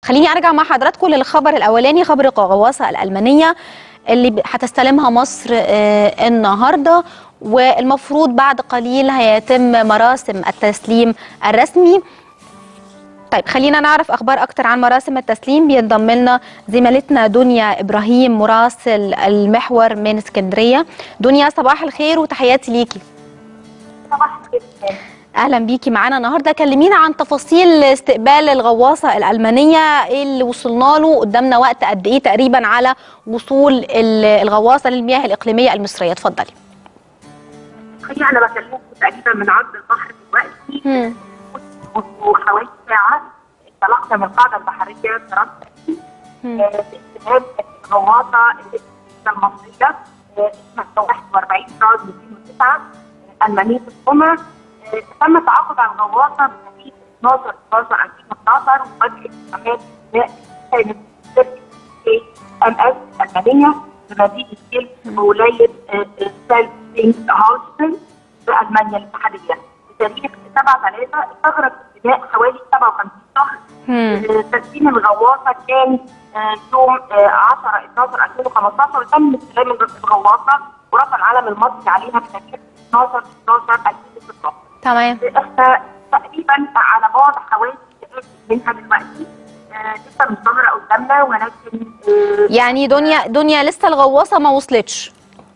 خليني ارجع مع حضراتكم للخبر الاولاني خبر الغواصه الالمانيه اللي ب- هتستلمها مصر آه، النهارده والمفروض بعد قليل هيتم مراسم التسليم الرسمي طيب خلينا نعرف اخبار اكتر عن مراسم التسليم بينضم لنا زميلتنا دنيا ابراهيم مراسل المحور من اسكندريه دنيا صباح الخير وتحياتي ليكي صباح الخير اهلا بيكي معانا النهارده كلمينا عن تفاصيل استقبال الغواصه الالمانيه ايه اللي وصلنا له قدامنا وقت قد ايه تقريبا على وصول ال- الغواصه للمياه الاقليميه المصريه اتفضلي الحقيقه انا بكلمكم تقريبا من عرض البحر دلوقتي مم. وحوالي ساعه انطلقنا من القاعده البحريه فرنسا مم. آه، باستلام الغواصه المصريه آه، اسمها 41 راس 209 المانيه القمه آه، تم التعاقد على الغواصه بتاريخ 12 12 2012 وبدء استعمال بناء كانت شركه ام اس المانيه بمدينه كيل بولايه سالزبنج هاوسن في المانيا الاتحاديه بتاريخ 7 3 استغرق البناء حوالي 57 شهر مم. تسليم الغواصه كان آه، يوم آه، 10 12 2015 وتم استلام الغواصه ورفع العلم المصري عليها بتاريخ 12 12 2016 تمام احنا تقريبا على بعد حوالي دقائق منها دلوقتي آه، لسه مش ظاهره قدامنا ولكن آه، يعني دنيا دنيا لسه الغواصه ما وصلتش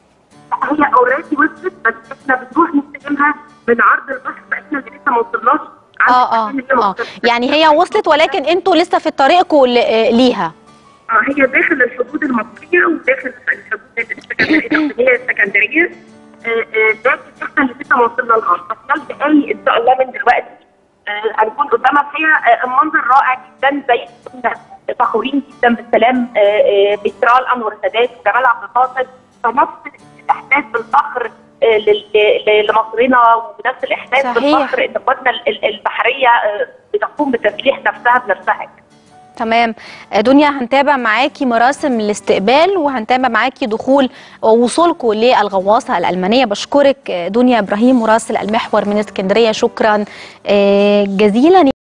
هي اوريدي وصلت بس احنا بنروح نستلمها من عرض البحر فاحنا اللي لسه ما وصلناش عند اه اه المكان اللي هي اه وصلت. يعني هي وصلت ولكن انتوا لسه في طريقكم ل- آه، ليها اه هي داخل الحدود المصريه وداخل الحدود الاسكندريه الإقليمية الاسكندريه آه، آه، لكن احنا اللي لسه ما وصلنا لها فخلال دقايق ان شاء الله من دلوقتي آه، هنكون قدامها الحقيقه آه، المنظر رائع جدا زي كنا فخورين جدا بالسلام آه، آه، باسرائيل انور السادات وجمال عبد الناصر فنفس الاحساس بالفخر آه، لل- ل- لمصرنا ونفس الاحساس صحيح. بالفخر ان قواتنا ال- ال- البحريه آه، بتقوم بتسليح نفسها بنفسها تمام آه، دنيا هنتابع معاكي مراسم الاستقبال وهنتابع معاكي دخول ووصولكم للغواصه الالمانيه بشكرك آه، دنيا ابراهيم مراسل المحور من اسكندريه شكرا آه، جزيلا